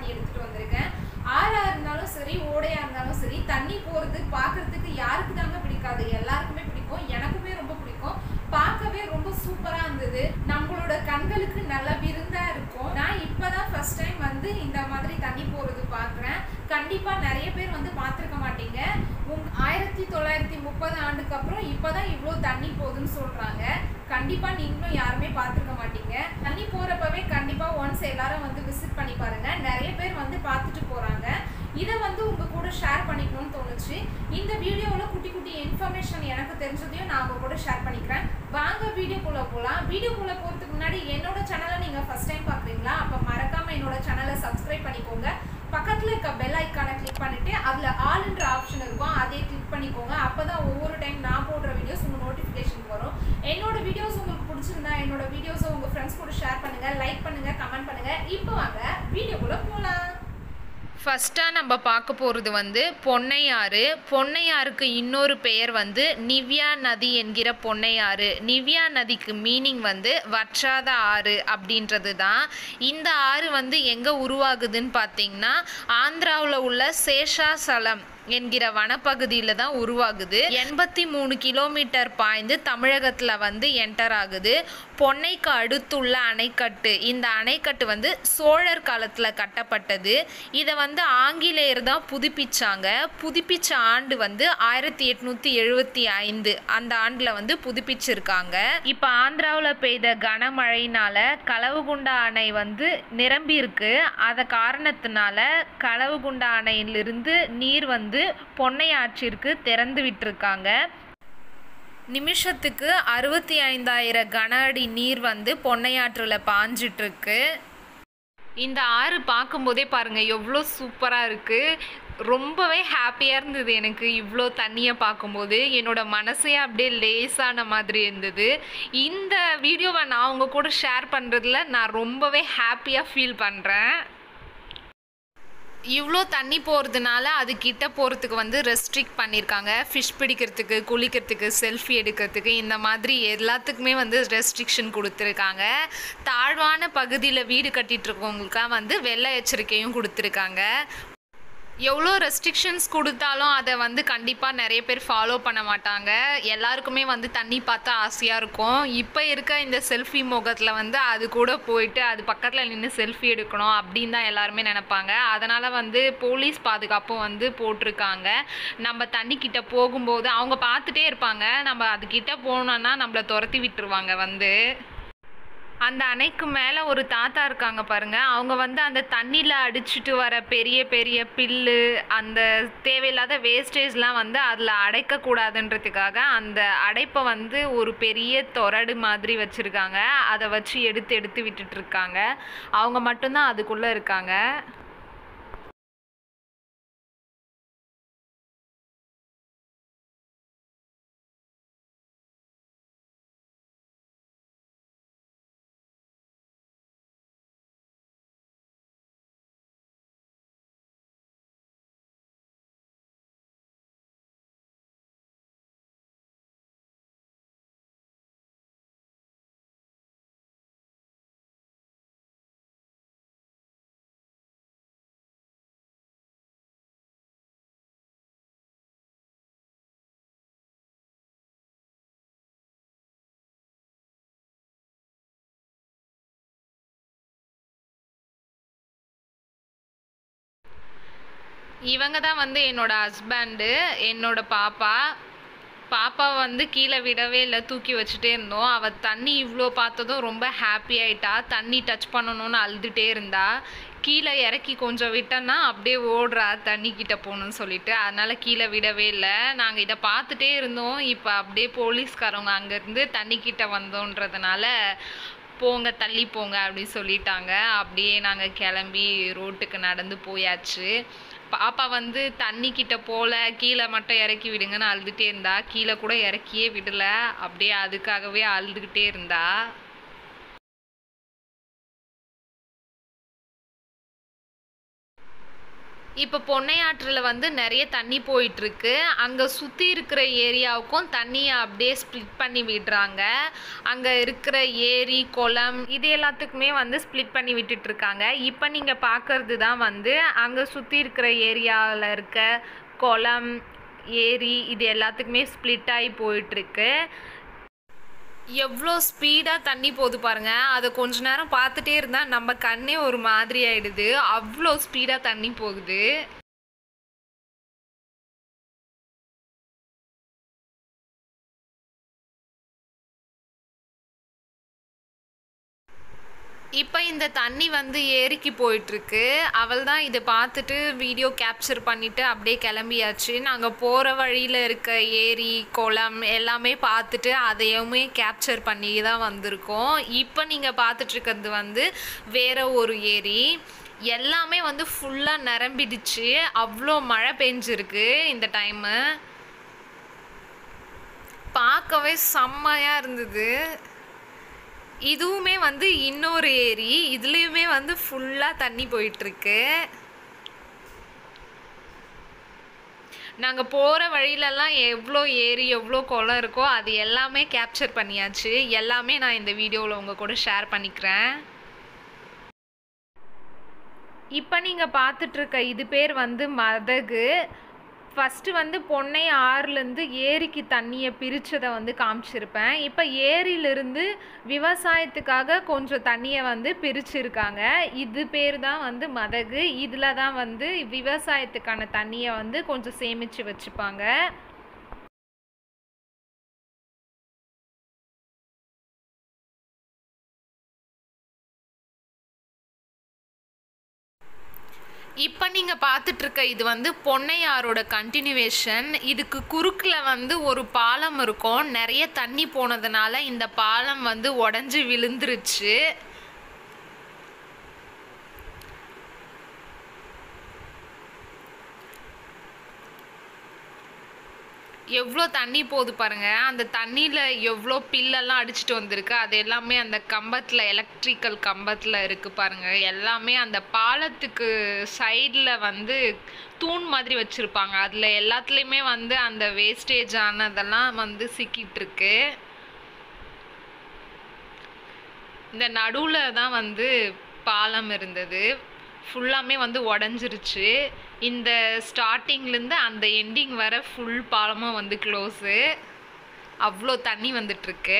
பண்ணி எடுத்துட்டு வந்திருக்கேன் ஆறா இருந்தாலும் சரி ஓடையா இருந்தாலும் சரி தண்ணி போறது பார்க்கிறதுக்கு யாருக்கு தாங்க பிடிக்காது எல்லாருக்குமே பிடிக்கும் எனக்குமே ரொம்ப பிடிக்கும் பார்க்கவே ரொம்ப சூப்பரா இருந்தது நம்மளோட கண்களுக்கு நல்ல விருந்தா இருக்கும் நான் இப்பதான் ஃபர்ஸ்ட் டைம் வந்து இந்த மாதிரி தண்ணி போறது பார்க்குறேன் கண்டிப்பா நிறைய பேர் வந்து பார்த்துருக்க மாட்டீங்க உங் ஆயிரத்தி தொள்ளாயிரத்தி முப்பது ஆண்டுக்கு அப்புறம் இப்பதான் இவ்வளோ தண்ணி போகுதுன்னு சொல்றாங்க கண்டிப்பா நீங்களும் யாருமே பார்த்துருக்க மாட்டீங்க தண்ணி போறப்பவே கண்டிப்பா ஒன்ஸ் எல்லாரும் வந்து விசிட் பண்ணி பாருங்க நிறைய பேர் வந்து பார்த்துட்டு போறாங்க இதை வந்து உங்க கூட ஷேர் பண்ணிக்கணும்னு தோணுச்சு இந்த வீடியோவில் குட்டி குட்டி இன்ஃபர்மேஷன் எனக்கு தெரிஞ்சதையும் நான் உங்க கூட ஷேர் பண்ணிக்கிறேன் வாங்க வீடியோக்குள்ள போகலாம் வீடியோக்குள்ள போகிறதுக்கு முன்னாடி என்னோட சேனலை நீங்க ஃபர்ஸ்ட் டைம் பார்க்குறீங்களா அப்போ மறக்காம என்னோட சேனலை சப்ஸ்கிரைப் பண்ணிக்கோங்க பக்கத்துல இருக்க பெல் ஐக்கானை கிளிக் பண்ணிட்டு அதுல ஆல்ன்ற ஆப்ஷன் இருக்கும் அதே கிளிக் பண்ணிக்கோங்க அப்பதான் ஒவ்வொரு டைம் நான் போடுற வீடியோஸ் உங்க நோட்டிஃபிகேஷன் வரும் என்னோட வீடியோஸ் உங்களுக்கு பிடிச்சிருந்தா என்னோட வீடியோஸை உங்க ஃப்ரெண்ட்ஸ் கூட ஷேர் பண்ணுங்க லைக் பண்ணுங்க கமெண்ட் பண்ணுங்க இப்போ வாங்க வீடியோக்குள்ள போகலாம் ஃபஸ்ட்டாக நம்ம பார்க்க போகிறது வந்து பொன்னையாறு பொன்னையாருக்கு இன்னொரு பெயர் வந்து நிவ்யா நதி என்கிற பொன்னையாறு நிவ்யா நதிக்கு மீனிங் வந்து வற்றாத ஆறு அப்படின்றது தான் இந்த ஆறு வந்து எங்கே உருவாகுதுன்னு பார்த்தீங்கன்னா ஆந்திராவில் உள்ள சேஷாசலம் என்கிற வனப்பகுதியில் தான் உருவாகுது எண்பத்தி மூணு கிலோமீட்டர் பாய்ந்து தமிழகத்தில் வந்து என்டர் ஆகுது பொன்னைக்கு அடுத்துள்ள அணைக்கட்டு இந்த அணைக்கட்டு வந்து சோழர் காலத்தில் கட்டப்பட்டது இதை வந்து ஆங்கிலேயர் தான் புதுப்பிச்சாங்க புதுப்பிச்ச ஆண்டு வந்து ஆயிரத்தி எட்நூற்றி எழுபத்தி ஐந்து அந்த ஆண்டில் வந்து புதுப்பிச்சிருக்காங்க இப்போ ஆந்திராவில் பெய்த கனமழையினால களவுகுண்டா அணை வந்து நிரம்பி இருக்கு அதை காரணத்தினால களவுகுண்டா அணையிலிருந்து நீர் வந்து பொன்னை ஆற்றிற்கு திறந்து விட்டிருக்காங்க நிமிஷத்துக்கு அறுபத்தி ஐந்தாயிரம் கன அடி நீர் வந்து பொன்னையாற்றில் பாஞ்சிட்டு இருக்கு இந்த ஆறு பார்க்கும்போதே பாருங்க எவ்வளோ சூப்பராக இருக்கு ரொம்பவே ஹாப்பியாக இருந்தது எனக்கு இவ்வளோ தண்ணியை பார்க்கும்போது என்னோட மனசே அப்படியே லேசான மாதிரி இருந்தது இந்த வீடியோவை நான் உங்க கூட ஷேர் பண்ணுறதுல நான் ரொம்பவே ஹாப்பியாக ஃபீல் பண்ணுறேன் இவ்வளோ தண்ணி போகிறதுனால அது கிட்ட போகிறதுக்கு வந்து ரெஸ்ட்ரிக்ட் பண்ணியிருக்காங்க ஃபிஷ் பிடிக்கிறதுக்கு குளிக்கிறதுக்கு செல்ஃபி எடுக்கிறதுக்கு இந்த மாதிரி எல்லாத்துக்குமே வந்து ரெஸ்ட்ரிக்ஷன் கொடுத்துருக்காங்க தாழ்வான பகுதியில் வீடு கட்டிட்டு இருக்கவங்களுக்காக வந்து வெள்ள எச்சரிக்கையும் கொடுத்துருக்காங்க எவ்வளோ ரெஸ்ட்ரிக்ஷன்ஸ் கொடுத்தாலும் அதை வந்து கண்டிப்பாக நிறைய பேர் ஃபாலோ பண்ண மாட்டாங்க எல்லாருக்குமே வந்து தண்ணி பார்த்தா ஆசையாக இருக்கும் இப்போ இருக்க இந்த செல்ஃபி முகத்தில் வந்து அது கூட போயிட்டு அது பக்கத்தில் நின்று செல்ஃபி எடுக்கணும் அப்படின்னு தான் எல்லாருமே நினைப்பாங்க அதனால் வந்து போலீஸ் பாதுகாப்பும் வந்து போட்டிருக்காங்க நம்ம தண்ணி கிட்ட போகும்போது அவங்க பார்த்துட்டே இருப்பாங்க நம்ம அதுக்கிட்ட போனோன்னா நம்மளை துரத்தி விட்டுருவாங்க வந்து அந்த அணைக்கு மேலே ஒரு தாத்தா இருக்காங்க பாருங்க அவங்க வந்து அந்த தண்ணியில் அடிச்சிட்டு வர பெரிய பெரிய பில்லு அந்த தேவையில்லாத வேஸ்டேஜ்லாம் வந்து அதில் அடைக்கக்கூடாதுன்றதுக்காக அந்த அடைப்பை வந்து ஒரு பெரிய தொரடு மாதிரி வச்சுருக்காங்க அதை வச்சு எடுத்து எடுத்து விட்டுட்டு இருக்காங்க அவங்க மட்டும்தான் அதுக்குள்ளே இருக்காங்க இவங்க தான் வந்து என்னோட ஹஸ்பண்டு என்னோட பாப்பா பாப்பா வந்து கீழே விடவே இல்லை தூக்கி வச்சுட்டே இருந்தோம் அவள் தண்ணி இவ்வளோ பார்த்ததும் ரொம்ப ஹாப்பி ஆயிட்டா தண்ணி டச் பண்ணணும்னு அழுதுகிட்டே இருந்தா கீழே இறக்கி கொஞ்சம் விட்டோன்னா அப்படியே ஓடுறா தண்ணி கிட்ட போகணும்னு சொல்லிட்டு அதனால கீழே விடவே இல்லை நாங்கள் இதை பார்த்துட்டே இருந்தோம் இப்போ அப்படியே போலீஸ்காரவங்க அங்கேருந்து தண்ணி கிட்ட வந்தோன்றதுனால போங்க தள்ளி போங்க அப்படின்னு சொல்லிட்டாங்க அப்படியே நாங்கள் கிளம்பி ரோட்டுக்கு நடந்து போயாச்சு பாப்பா வந்து தண்ணி கிட்ட போல கீழே மட்டும் இறக்கி விடுங்கன்னு அழுதுகிட்டே இருந்தா கீழே கூட இறக்கியே விடல அப்படியே அதுக்காகவே அழுதுகிட்டே இருந்தா இப்போ பொன்னையாற்றில் வந்து நிறைய தண்ணி போயிட்டுருக்கு அங்கே சுற்றி இருக்கிற ஏரியாவுக்கும் தண்ணியை அப்படியே ஸ்ப்ளிட் பண்ணி விடுறாங்க அங்கே இருக்கிற ஏரி குளம் இது எல்லாத்துக்குமே வந்து ஸ்ப்ளிட் பண்ணி விட்டுட்டு இருக்காங்க இப்போ நீங்கள் பார்க்கறது தான் வந்து அங்கே சுற்றி இருக்கிற ஏரியாவில் இருக்க குளம் ஏரி இது எல்லாத்துக்குமே ஸ்ப்ளிட் ஆகி போயிட்டுருக்கு எவ்வளோ ஸ்பீடாக தண்ணி போகுது பாருங்க அதை கொஞ்ச நேரம் பார்த்துட்டே இருந்தால் நம்ம கண்ணே ஒரு மாதிரி ஆயிடுது அவ்வளோ ஸ்பீடாக தண்ணி போகுது இப்போ இந்த தண்ணி வந்து ஏரிக்கு போயிட்டுருக்கு அவள் தான் இதை பார்த்துட்டு வீடியோ கேப்சர் பண்ணிவிட்டு அப்படியே கிளம்பியாச்சு நாங்கள் போகிற வழியில் இருக்க ஏரி குளம் எல்லாமே பார்த்துட்டு அதையுமே கேப்சர் பண்ணி தான் வந்திருக்கோம் இப்போ நீங்கள் பார்த்துட்ருக்கிறது வந்து வேற ஒரு ஏரி எல்லாமே வந்து ஃபுல்லாக நிரம்பிடுச்சு அவ்வளோ மழை பெஞ்சிருக்கு இந்த டைமு பார்க்கவே செம்மையாக இருந்தது இதுவுமே வந்து இன்னொரு ஏரி இதுலேயுமே வந்து ஃபுல்லாக தண்ணி போயிட்டுருக்கு நாங்கள் போகிற வழியிலலாம் எவ்வளோ ஏரி எவ்வளோ குளம் இருக்கோ அது எல்லாமே கேப்சர் பண்ணியாச்சு எல்லாமே நான் இந்த வீடியோவில் உங்கள் கூட ஷேர் பண்ணிக்கிறேன் இப்போ நீங்கள் பார்த்துட்ருக்க இது பேர் வந்து மதகு ஃபஸ்ட்டு வந்து பொன்னை ஆறுலேருந்து ஏரிக்கு தண்ணியை பிரித்ததை வந்து காமிச்சிருப்பேன் இப்போ ஏரியிலிருந்து விவசாயத்துக்காக கொஞ்சம் தண்ணியை வந்து பிரிச்சிருக்காங்க இது பேர் தான் வந்து மதகு இதில் தான் வந்து விவசாயத்துக்கான தண்ணியை வந்து கொஞ்சம் சேமித்து வச்சுப்பாங்க இப்போ நீங்கள் பார்த்துட்ருக்க இது வந்து பொன்னையாரோட கண்டினியூவேஷன் இதுக்கு குறுக்கில் வந்து ஒரு பாலம் இருக்கும் நிறைய தண்ணி போனதுனால இந்த பாலம் வந்து உடஞ்சி விழுந்துருச்சு எவ்வளோ தண்ணி போகுது பாருங்க அந்த தண்ணியில் எவ்வளோ பில்லெல்லாம் அடிச்சிட்டு வந்திருக்கு அது எல்லாமே அந்த கம்பத்தில் எலக்ட்ரிக்கல் கம்பத்தில் இருக்குது பாருங்க எல்லாமே அந்த பாலத்துக்கு சைடில் வந்து தூண் மாதிரி வச்சுருப்பாங்க அதில் எல்லாத்துலேயுமே வந்து அந்த வேஸ்டேஜ் ஆனதெல்லாம் வந்து சிக்கிட்டு இருக்கு இந்த நடுவில் தான் வந்து பாலம் இருந்தது ஃபுல்லாமே வந்து உடஞ்சிருச்சு இந்த ஸ்டார்டிங்லேருந்து அந்த எண்டிங் வர ஃபுல் பாலமும் வந்து க்ளோஸு அவ்வளோ தண்ணி வந்துட்டுருக்கு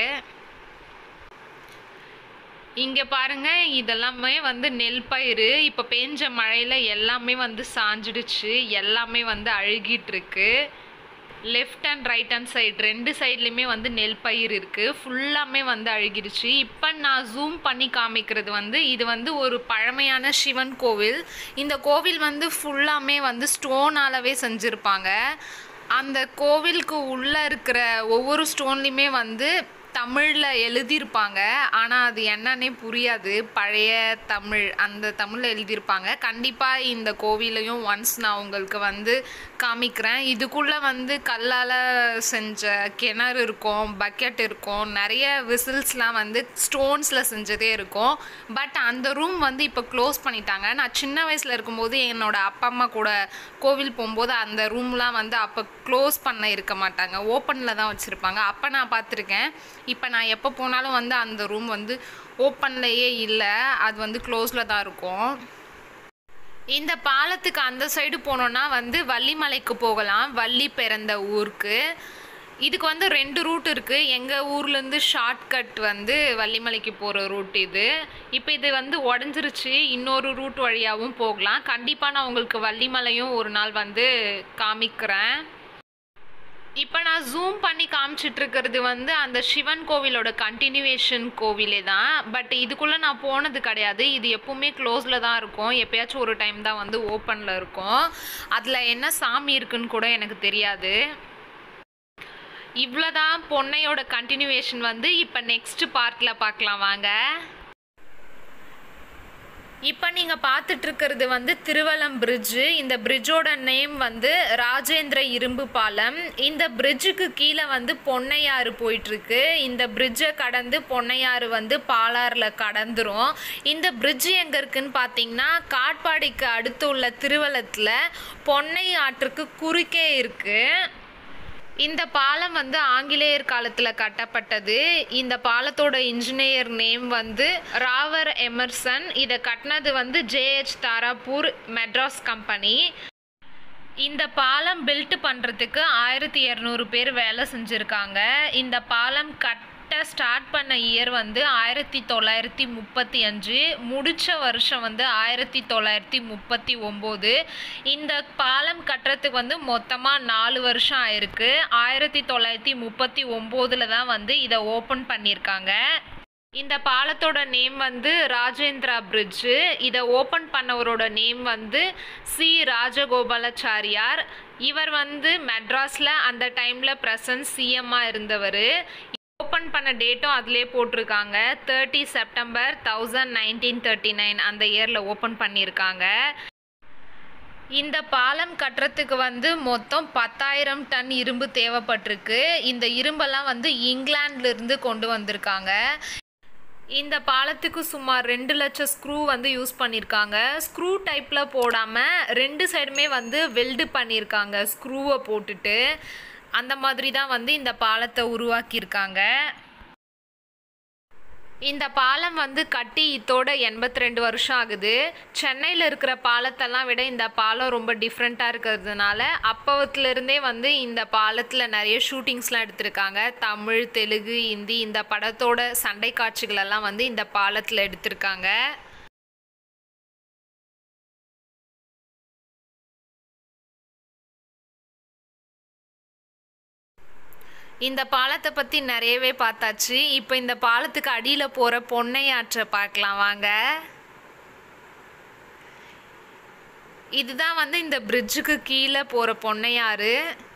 இங்கே பாருங்க இதெல்லாமே வந்து நெல் பயிர் இப்போ பேஞ்ச மழையில் எல்லாமே வந்து சாஞ்சிடுச்சு எல்லாமே வந்து அழுகிட்டு இருக்கு left and right hand side ரெண்டு சைட்லேயுமே வந்து நெல் பயிர் இருக்குது ஃபுல்லாமே வந்து அழுகிடுச்சு இப்போ நான் ஜூம் பண்ணி காமிக்கிறது வந்து இது வந்து ஒரு பழமையான சிவன் கோவில் இந்த கோவில் வந்து ஃபுல்லாமே வந்து ஸ்டோனாலவே செஞ்சுருப்பாங்க அந்த கோவிலுக்கு உள்ளே இருக்கிற ஒவ்வொரு ஸ்டோன்லேயுமே வந்து தமிழில் எழுதியிருப்பாங்க ஆனால் அது என்னன்னே புரியாது பழைய தமிழ் அந்த தமிழில் எழுதியிருப்பாங்க கண்டிப்பாக இந்த கோவிலையும் ஒன்ஸ் நான் உங்களுக்கு வந்து காமிக்கிறேன் இதுக்குள்ளே வந்து கல்லால் செஞ்ச கிணறு இருக்கும் பக்கெட் இருக்கும் நிறைய விசில்ஸ்லாம் வந்து ஸ்டோன்ஸில் செஞ்சதே இருக்கும் பட் அந்த ரூம் வந்து இப்போ க்ளோஸ் பண்ணிட்டாங்க நான் சின்ன வயசில் இருக்கும்போது என்னோட அப்பா அம்மா கூட கோவில் போகும்போது அந்த ரூம்லாம் வந்து அப்போ க்ளோஸ் பண்ண இருக்க மாட்டாங்க ஓப்பனில் தான் வச்சுருப்பாங்க அப்போ நான் பார்த்துருக்கேன் இப்போ நான் எப்போ போனாலும் வந்து அந்த ரூம் வந்து ஓப்பன்லேயே இல்லை அது வந்து க்ளோஸில் தான் இருக்கும் இந்த பாலத்துக்கு அந்த சைடு போனோன்னா வந்து வள்ளிமலைக்கு போகலாம் வள்ளி பிறந்த ஊருக்கு இதுக்கு வந்து ரெண்டு ரூட் இருக்குது எங்கள் ஊர்லேருந்து ஷார்ட்கட் வந்து வள்ளிமலைக்கு போகிற ரூட் இது இப்போ இது வந்து உடஞ்சிருச்சு இன்னொரு ரூட் வழியாகவும் போகலாம் கண்டிப்பாக நான் உங்களுக்கு வள்ளிமலையும் ஒரு நாள் வந்து காமிக்கிறேன் இப்போ நான் ஜூம் பண்ணி காமிச்சிட்டு இருக்கிறது வந்து அந்த சிவன் கோவிலோட கண்டினியூவேஷன் கோவிலே தான் பட் இதுக்குள்ளே நான் போனது கிடையாது இது எப்பவுமே க்ளோஸில் தான் இருக்கும் எப்பயாச்சும் ஒரு டைம் தான் வந்து ஓப்பனில் இருக்கும் அதில் என்ன சாமி இருக்குன்னு கூட எனக்கு தெரியாது இவ்வளோதான் பொன்னையோட கண்டினியூவேஷன் வந்து இப்போ நெக்ஸ்ட் பார்ட்டில் பார்க்கலாம் வாங்க இப்போ நீங்கள் பார்த்துட்டு இருக்கிறது வந்து திருவலம் பிரிட்ஜு இந்த பிரிட்ஜோட நேம் வந்து ராஜேந்திர இரும்பு பாலம் இந்த பிரிட்ஜுக்கு கீழே வந்து பொன்னையாறு போயிட்டுருக்கு இந்த பிரிட்ஜை கடந்து பொன்னையாறு வந்து பாலாறில் கடந்துரும் இந்த பிரிட்ஜ் எங்கே இருக்குன்னு பார்த்தீங்கன்னா காட்பாடிக்கு அடுத்து உள்ள திருவலத்தில் பொன்னை ஆற்றுக்கு குறுக்கே இருக்குது இந்த பாலம் வந்து ஆங்கிலேயர் காலத்தில் கட்டப்பட்டது இந்த பாலத்தோட இன்ஜினியர் நேம் வந்து ராவர் எமர்சன் இதை கட்டினது வந்து ஜேஹெச் தாராப்பூர் மெட்ராஸ் கம்பெனி இந்த பாலம் பில்ட் பண்ணுறதுக்கு ஆயிரத்தி இரநூறு பேர் வேலை செஞ்சுருக்காங்க இந்த பாலம் கட்ட ஸ்டார்ட் பண்ண இயர் வந்து ஆயிரத்தி தொள்ளாயிரத்தி முப்பத்தி அஞ்சு முடித்த வருஷம் வந்து ஆயிரத்தி தொள்ளாயிரத்தி முப்பத்தி ஒம்பது இந்த பாலம் கட்டுறதுக்கு வந்து மொத்தமாக நாலு வருஷம் ஆயிருக்கு ஆயிரத்தி தொள்ளாயிரத்தி முப்பத்தி ஒம்போதில் தான் வந்து இதை ஓப்பன் பண்ணியிருக்காங்க இந்த பாலத்தோட நேம் வந்து ராஜேந்திரா பிரிட்ஜு இதை ஓப்பன் பண்ணவரோட நேம் வந்து சி ராஜகோபாலாச்சாரியார் இவர் வந்து மெட்ராஸில் அந்த டைமில் ப்ரெசன்ட் சிஎம்மாக இருந்தவர் ஓப்பன் பண்ண டேட்டும் அதிலே போட்டிருக்காங்க thirty September thousand nineteen thirty nine அந்த இயரில் ஓப்பன் பண்ணியிருக்காங்க இந்த பாலம் கட்டுறதுக்கு வந்து மொத்தம் பத்தாயிரம் டன் இரும்பு தேவைப்பட்டிருக்கு இந்த இரும்பெல்லாம் வந்து இங்கிலாந்துல இருந்து கொண்டு வந்திருக்காங்க இந்த பாலத்துக்கு சுமார் ரெண்டு லட்சம் ஸ்க்ரூ வந்து யூஸ் பண்ணியிருக்காங்க ஸ்க்ரூ டைப்பில் போடாமல் ரெண்டு சைடுமே வந்து வெல்டு பண்ணியிருக்காங்க ஸ்க்ரூவை போட்டுட்டு அந்த மாதிரி தான் வந்து இந்த பாலத்தை உருவாக்கியிருக்காங்க இந்த பாலம் வந்து கட்டி இத்தோட எண்பத்தி ரெண்டு வருஷம் ஆகுது சென்னையில் இருக்கிற பாலத்தெல்லாம் விட இந்த பாலம் ரொம்ப டிஃப்ரெண்ட்டாக இருக்கிறதுனால அப்போத்துலேருந்தே வந்து இந்த பாலத்தில் நிறைய ஷூட்டிங்ஸ்லாம் எடுத்திருக்காங்க தமிழ் தெலுங்கு ஹிந்தி இந்த படத்தோட சண்டை காட்சிகளெல்லாம் வந்து இந்த பாலத்தில் எடுத்திருக்காங்க இந்த பாலத்தை பற்றி நிறையவே பார்த்தாச்சு இப்போ இந்த பாலத்துக்கு அடியில் போகிற பொன்னையாற்றை பார்க்கலாம் வாங்க இதுதான் வந்து இந்த பிரிட்ஜுக்கு கீழே போகிற பொன்னையாறு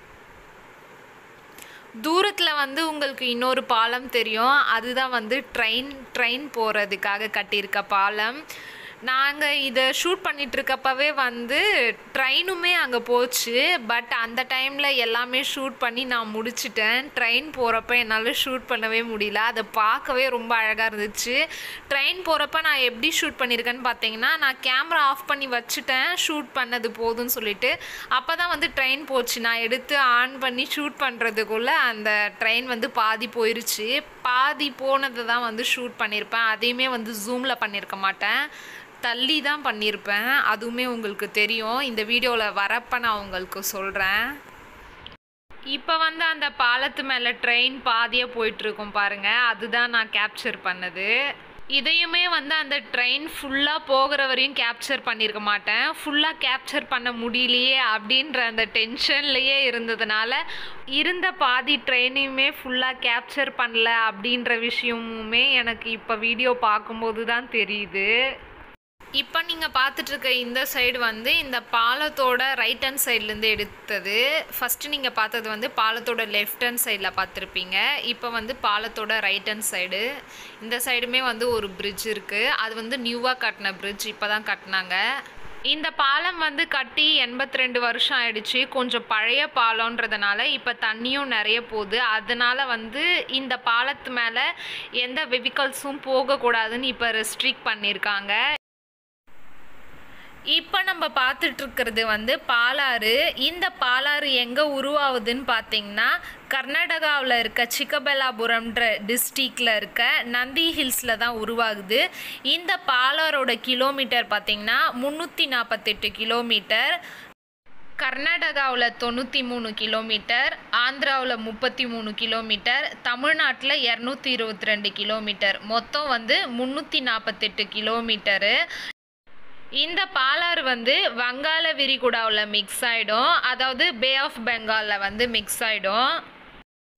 தூரத்தில் வந்து உங்களுக்கு இன்னொரு பாலம் தெரியும் அதுதான் வந்து ட்ரெயின் ட்ரெயின் போகிறதுக்காக கட்டியிருக்க பாலம் நாங்கள் இதை ஷூட் பண்ணிட்டு இருக்கப்பவே வந்து ட்ரெயினுமே அங்கே போச்சு பட் அந்த டைமில் எல்லாமே ஷூட் பண்ணி நான் முடிச்சிட்டேன் ட்ரெயின் போகிறப்ப என்னால் ஷூட் பண்ணவே முடியல அதை பார்க்கவே ரொம்ப அழகாக இருந்துச்சு ட்ரெயின் போகிறப்ப நான் எப்படி ஷூட் பண்ணியிருக்கேன்னு பார்த்தீங்கன்னா நான் கேமரா ஆஃப் பண்ணி வச்சுட்டேன் ஷூட் பண்ணது போதும்னு சொல்லிட்டு அப்போ தான் வந்து ட்ரெயின் போச்சு நான் எடுத்து ஆன் பண்ணி ஷூட் பண்ணுறதுக்குள்ளே அந்த ட்ரெயின் வந்து பாதி போயிருச்சு பாதி போனதை தான் வந்து ஷூட் பண்ணியிருப்பேன் அதையுமே வந்து ஜூமில் பண்ணியிருக்க மாட்டேன் தள்ளி தான் பண்ணியிருப்பேன் அதுவுமே உங்களுக்கு தெரியும் இந்த வீடியோவில் வரப்ப நான் உங்களுக்கு சொல்கிறேன் இப்போ வந்து அந்த பாலத்து மேலே ட்ரெயின் பாதியாக போயிட்டுருக்கும் பாருங்கள் அதுதான் நான் கேப்சர் பண்ணது இதையுமே வந்து அந்த ட்ரெயின் ஃபுல்லாக போகிற வரையும் கேப்சர் பண்ணியிருக்க மாட்டேன் ஃபுல்லாக கேப்சர் பண்ண முடியலையே அப்படின்ற அந்த டென்ஷன்லேயே இருந்ததுனால இருந்த பாதி ட்ரெயினையுமே ஃபுல்லாக கேப்சர் பண்ணல அப்படின்ற விஷயமுமே எனக்கு இப்போ வீடியோ பார்க்கும்போது தான் தெரியுது இப்போ நீங்கள் பார்த்துட்டு இருக்க இந்த சைடு வந்து இந்த பாலத்தோட ரைட் ஹேண்ட் சைட்லேருந்து எடுத்தது ஃபஸ்ட்டு நீங்கள் பார்த்தது வந்து பாலத்தோட லெஃப்ட் ஹேண்ட் சைடில் பார்த்துருப்பீங்க இப்போ வந்து பாலத்தோட ரைட் ஹேண்ட் சைடு இந்த சைடுமே வந்து ஒரு பிரிட்ஜ் இருக்குது அது வந்து நியூவாக கட்டின பிரிட்ஜ் இப்போ தான் கட்டினாங்க இந்த பாலம் வந்து கட்டி எண்பத்தி ரெண்டு வருஷம் ஆயிடுச்சு கொஞ்சம் பழைய பாலம்ன்றதுனால இப்போ தண்ணியும் நிறைய போகுது அதனால வந்து இந்த பாலத்து மேலே எந்த வெஹிக்கல்ஸும் போகக்கூடாதுன்னு இப்போ ரெஸ்ட்ரிக்ட் பண்ணியிருக்காங்க இப்போ நம்ம பார்த்துட்டு இருக்கிறது வந்து பாலாறு இந்த பாலாறு எங்கே உருவாகுதுன்னு பார்த்தீங்கன்னா கர்நாடகாவில் இருக்க சிக்கபெல்லாபுரம்ன்ற டிஸ்ட்ரிக்டில் இருக்க நந்தி ஹில்ஸில் தான் உருவாகுது இந்த பாலாரோட கிலோமீட்டர் பார்த்தீங்கன்னா முந்நூற்றி நாற்பத்தெட்டு கிலோமீட்டர் கர்நாடகாவில் தொண்ணூற்றி மூணு கிலோமீட்டர் ஆந்திராவில் முப்பத்தி மூணு கிலோமீட்டர் தமிழ்நாட்டில் இரநூத்தி இருபத்தி ரெண்டு கிலோமீட்டர் மொத்தம் வந்து முந்நூற்றி நாற்பத்தெட்டு கிலோமீட்டரு இந்த பாலாறு வந்து வங்காள விரிகுடாவில் மிக்ஸ் ஆகிடும் அதாவது பே ஆஃப் பெங்காலில் வந்து மிக்ஸ் ஆகிடும்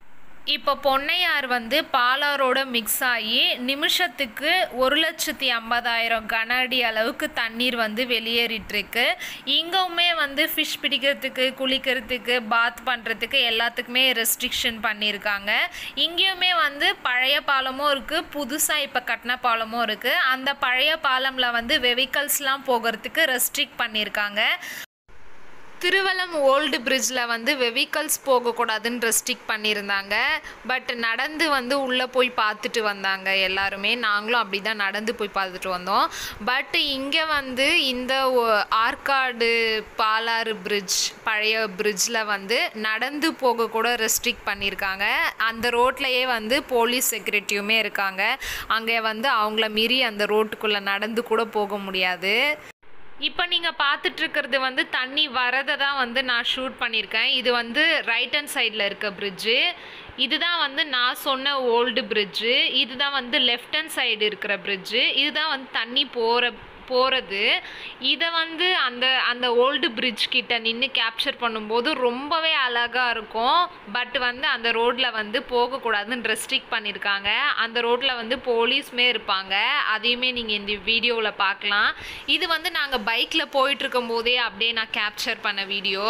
இப்போ பொன்னையார் வந்து பாலாரோட மிக்ஸ் ஆகி நிமிஷத்துக்கு ஒரு லட்சத்தி ஐம்பதாயிரம் கன அடி அளவுக்கு தண்ணீர் வந்து வெளியேறிட்டு இருக்கு இங்கவுமே வந்து ஃபிஷ் பிடிக்கிறதுக்கு குளிக்கிறதுக்கு பாத் பண்ணுறதுக்கு எல்லாத்துக்குமே ரெஸ்ட்ரிக்ஷன் பண்ணியிருக்காங்க இங்கேயுமே வந்து பழைய பாலமும் இருக்குது புதுசாக இப்போ கட்டின பாலமும் இருக்குது அந்த பழைய பாலமில் வந்து வெஹிக்கல்ஸ்லாம் போகிறதுக்கு ரெஸ்ட்ரிக்ட் பண்ணியிருக்காங்க திருவலம் ஓல்டு பிரிட்ஜில் வந்து வெஹிக்கல்ஸ் போகக்கூடாதுன்னு ரெஸ்ட்ரிக்ட் பண்ணியிருந்தாங்க பட் நடந்து வந்து உள்ளே போய் பார்த்துட்டு வந்தாங்க எல்லாருமே நாங்களும் அப்படி தான் நடந்து போய் பார்த்துட்டு வந்தோம் பட் இங்கே வந்து இந்த ஒ- ஆற்காடு பாலாறு பிரிட்ஜ் பழைய பிரிட்ஜில் வந்து நடந்து போக கூட ரெஸ்ட்ரிக்ட் பண்ணியிருக்காங்க அந்த ரோட்லேயே வந்து போலீஸ் செக்யூரிட்டியுமே இருக்காங்க அங்கே வந்து அவங்கள மீறி அந்த ரோட்டுக்குள்ளே நடந்து கூட போக முடியாது இப்போ நீங்கள் பார்த்துட்டு இருக்கிறது வந்து தண்ணி வரதை தான் வந்து நான் ஷூட் பண்ணியிருக்கேன் இது வந்து ரைட் ஹேண்ட் சைடில் இருக்க பிரிட்ஜு இதுதான் வந்து நான் சொன்ன ஓல்டு பிரிட்ஜு இதுதான் வந்து லெஃப்ட் ஹேண்ட் சைடு இருக்கிற பிரிட்ஜு இதுதான் வந்து தண்ணி போகிற போகிறது இதை வந்து அந்த அந்த ஓல்டு பிரிட்ஜ் கிட்ட நின்று கேப்சர் பண்ணும்போது ரொம்பவே அழகாக இருக்கும் பட் வந்து அந்த ரோட்டில் வந்து போகக்கூடாதுன்னு ரெஸ்ட்ரிக்ட் பண்ணியிருக்காங்க அந்த ரோட்டில் வந்து போலீஸுமே இருப்பாங்க அதையுமே நீங்கள் இந்த வீடியோவில் பார்க்கலாம் இது வந்து நாங்கள் பைக்கில் போயிட்டு இருக்கும்போதே அப்படியே நான் கேப்சர் பண்ண வீடியோ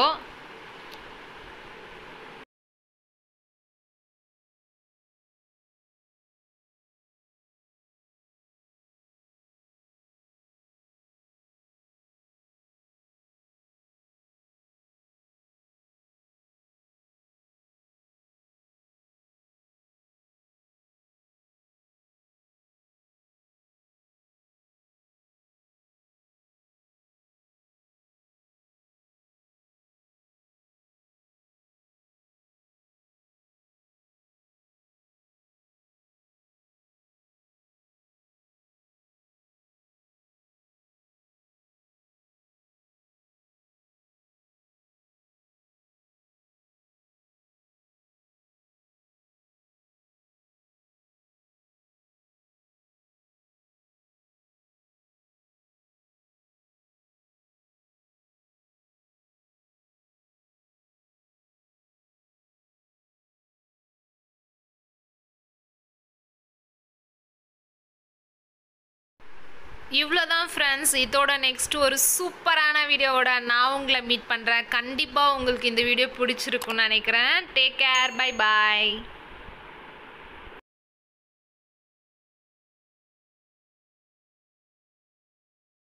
இவ்வளோதான் ஃப்ரெண்ட்ஸ் இதோட நெக்ஸ்ட் ஒரு சூப்பரான வீடியோவோட நான் உங்களை மீட் பண்ணுறேன் கண்டிப்பாக உங்களுக்கு இந்த வீடியோ பிடிச்சிருக்குன்னு நினைக்கிறேன் டேக் கேர் பை பாய்